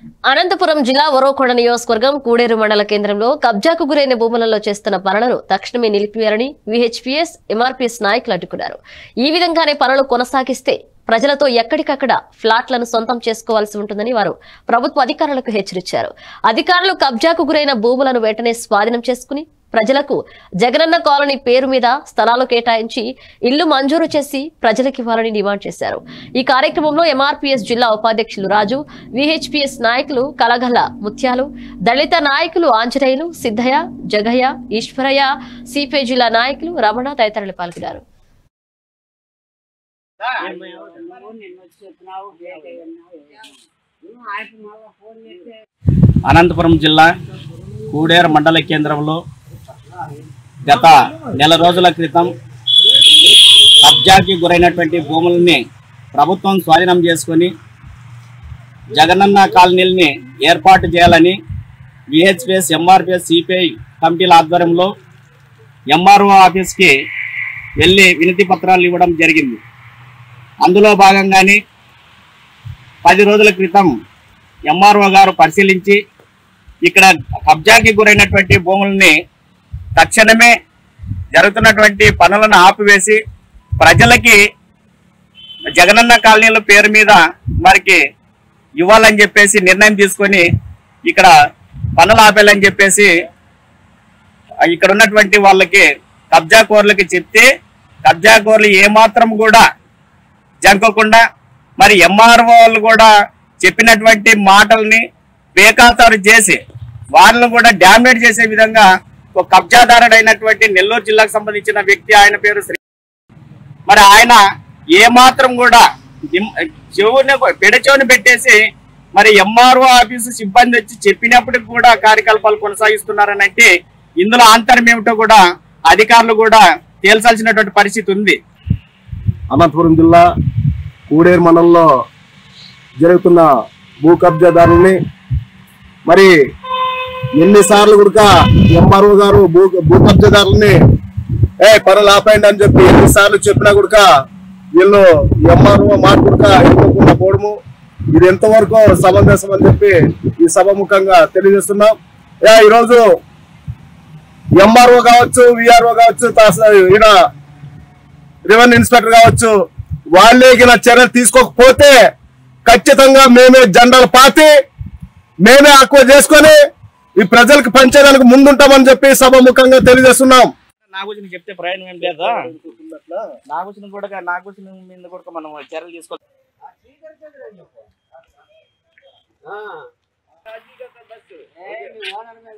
అనంతపురం జిల్లా ఒరోకొండ నియోజకవర్గం కూడేరు మండల కేంద్రంలో కబ్జాకు గురైన భూములలో చేస్తున్న పనులను తక్షణమే నిలిపివేయాలని విహెచ్పిఎస్ ఎంఆర్పీఎస్ నాయకులు అడ్డుకున్నారు ఈ విధంగానే పనులు కొనసాగిస్తే ప్రజలతో ఎక్కడికక్కడ ఫ్లాట్లను సొంతం చేసుకోవాల్సి ఉంటుందని వారు ప్రభుత్వ అధికారులకు హెచ్చరించారు అధికారులు కబ్జాకు గురైన భూములను వెంటనే స్వాధీనం చేసుకుని ప్రజలకు జగనన్న కాలనీ పేరు మీద స్థలాలు కేటాయించి ఇల్లు మంజూరు చేసి ప్రజలకు ఇవ్వాలని డిమాండ్ చేశారు ఈ కార్యక్రమంలో ఎంఆర్పీఎస్ జిల్లా ఉపాధ్యక్షులు రాజు విహెచ్పిఎస్ నాయకులు కలగల్ల ముత్యాలు దళిత నాయకులు ఆంజనేయులు సిద్ధయ్య జగయ్య ఈశ్వరయ్య సిపిఐ జిల్లా నాయకులు రమణ తదితరులు పాల్గొన్నారు అనంతపురం జిల్లా కూడేరు మండల కేంద్రంలో గత నెల రోజుల క్రితం కబ్జాకి గురైనటువంటి భూముల్ని ప్రభుత్వం స్వాధీనం చేసుకొని జగనన్న కాలనీల్ని ఏర్పాటు చేయాలని విహెచ్పిఎస్ ఎంఆర్పిఎస్ సిపిఐ కమిటీల ఆధ్వర్యంలో ఎంఆర్ఓ ఆఫీస్కి వెళ్ళి వినతి పత్రాలు ఇవ్వడం జరిగింది అందులో భాగంగానే పది రోజుల క్రితం ఎంఆర్ఓ గారు పరిశీలించి ఇక్కడ కబ్జాకి గురైనటువంటి భూముల్ని తక్షణమే జరుగుతున్నటువంటి పనులను ఆపివేసి ప్రజలకి జగనన్న కాలనీల పేరు మీద మరికి ఇవ్వాలని చెప్పేసి నిర్ణయం తీసుకొని ఇక్కడ పనులు ఆపేయాలని చెప్పేసి ఇక్కడ ఉన్నటువంటి వాళ్ళకి కబ్జా కోర్లకి చెప్తే కబ్జా కోర్లు ఏమాత్రం కూడా జంకకుండా మరి ఎంఆర్ఓ వాళ్ళు కూడా చెప్పినటువంటి మాటల్ని బేఖాతారు చేసి వాళ్ళను కూడా డామేజ్ చేసే విధంగా ఒక కబ్జాదారుడైనటువంటి నెల్లూరు జిల్లాకు సంబంధించిన వ్యక్తి ఆయన పేరు శ్రీ మరి ఆయన ఏమాత్రం కూడా ఇం- చెవుని పెడచెవుని పెట్టేసి మరి ఎంఆర్ఓ ఆఫీసు సిబ్బంది వచ్చి చెప్పినప్పటికి కూడా కార్యకలాపాలు కొనసాగిస్తున్నారని అంటే ఇందులో ఆంతరం ఏమిటో కూడా అధికారులు కూడా తేల్చాల్సినటువంటి పరిస్థితి ఉంది అనంతపురం జిల్లా కూడేరు మండలంలో జరుగుతున్న భూ కబ్జాదారుల్ని మరి ఎన్నిసార్లు కూడా ఎంఆర్ఓ గారు భూ భూ కబ్జాదారుల్ని ఏ పనులు ఆపేయండి అని చెప్పి ఎన్నిసార్లు చెప్పినా కూడా వీళ్ళు ఎంఆర్ఓ మాట కూడా ఎన్నుకోకుండా పోవడము ఇది ఎంతవరకు సమంజసం అని చెప్పి ఈ సభముఖంగా తెలియజేస్తున్నాం ఏ ఈరోజు ఎంఆర్ఓ కావచ్చు విఆర్ఓ కావచ్చు తాస- ఈయన రెవెన్యూ ఇన్స్పెక్టర్ కావచ్చు వాళ్ళే గిన చర్యలు తీసుకోకపోతే ఖచ్చితంగా మేమే జెండాలు పాతి మేమే అక్కువ చేసుకొని ఈ ప్రజలకు పంచేదానికి ముందుంటామని చెప్పి సభముఖంగా తెలియజేస్తున్నాం నాగోజుని చెప్తే ప్రయాణం ఏం లేదా నాగోజుని కూడా నాగోజుని మీద కూడా మనం చర్యలు తీసుకో ఏ, మీ ఓనర్ మీద